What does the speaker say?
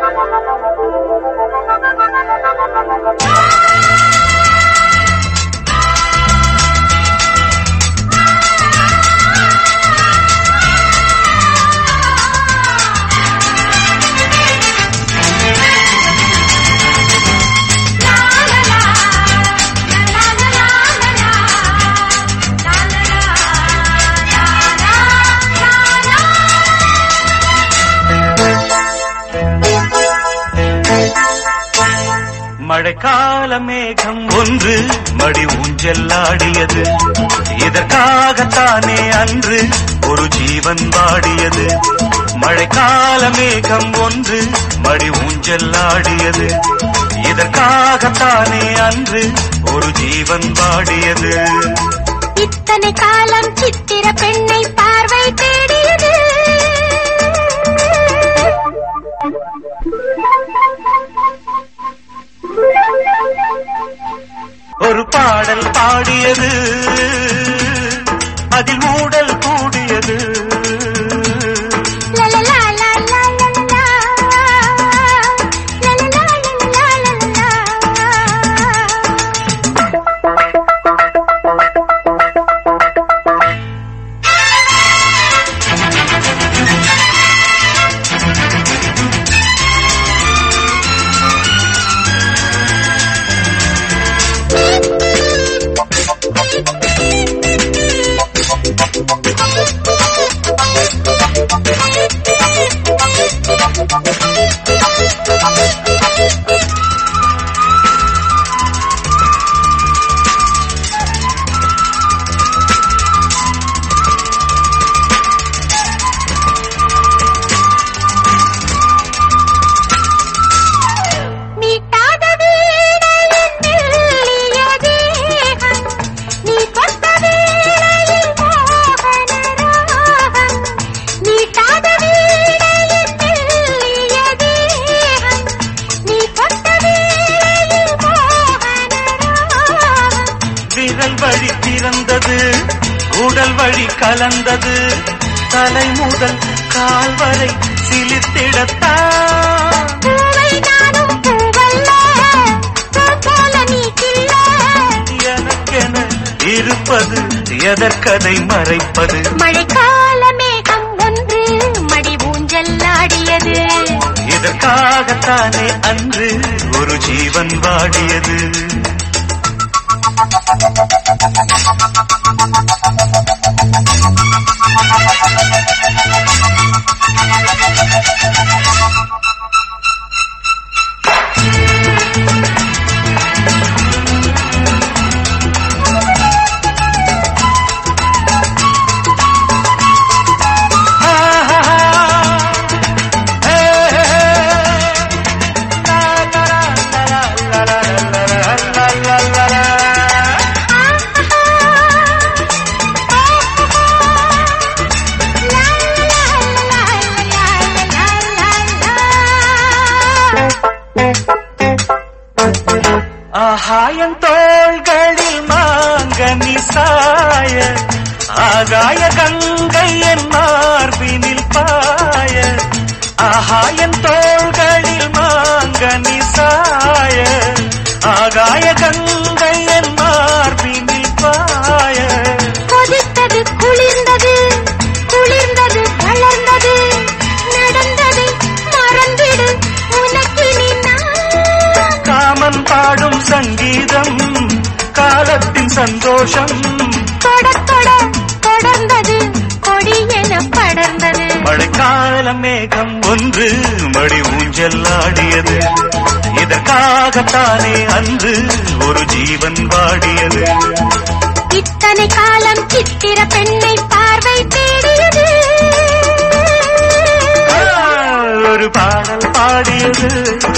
மழைக்கால மேகம் ஒன்று மடி ஊஞ்செல்லாடியது இதற்காகத்தானே அன்று ஒரு ஜீவன் வாடியது மழைக்கால மேகம் ஒன்று மடி ஊஞ்செல்லாடியது இதற்காகத்தானே அன்று ஒரு ஜீவன் வாடியது இத்தனை காலம் சித்திர பெண்ணை பார்வை தேடியது ஒரு பாடல் பாடியது அதில் ஊடல் கூடியது லலலா, லலலா, லலலா. லலலா, லலலா, லலலா. மீட்டாத வீணையின் மெல்லிய தேகம், நீ தொட்ட வேளையில் மோகன ராகம். மீட்டாத வீணையின் மெல்லிய தேகம், நீ தொட்ட வேளையில் மோகன ராகம். விரல் வழி பிறந்தது உடல் வழி கலந்தது தலை முதல் கால் வரை சிலித்திடத்தான் பூவை நானும் பூவல்ல, பூ போல நீ கிள்ள. எனக்கென இருப்பது எதற்கதை மறைப்பது மழைக்கால மேகம் ஒன்று மடி ஊஞ்சல்லாடியது இதற்காகத்தானே அன்று ஒரு ஜீவன் வாடியது ஆகாயம் தோள்களில் மாங்கனி சாய ஆகாய கங்கை என் மார்பினில் பாய ஆகாயம் தோள்களில் மாங்கனி சாய ஆகாய கங்கை என் மார்பினில் பாய கொதித்தது குளிர்ந்தது குளிர்ந்தது வளர்ந்தது நடந்தது மறந்திடு உனக்கினி நான் காமன் பாடும் சங்கீதம் காலத்தின் சந்தோஷம் தொட தொட தொடர்ந்தது கொடி என படர்ந்தது மழைக்கால மேகம் ஒன்று மடி ஊஞ்சல்லாடியது இதற்காகத்தானே அன்று ஒரு ஜீவன் வாடியது இத்தனை காலம் சித்திர பெண்ணை பார்வை தேடியது ஆ, ஒரு பாடல் பாடியது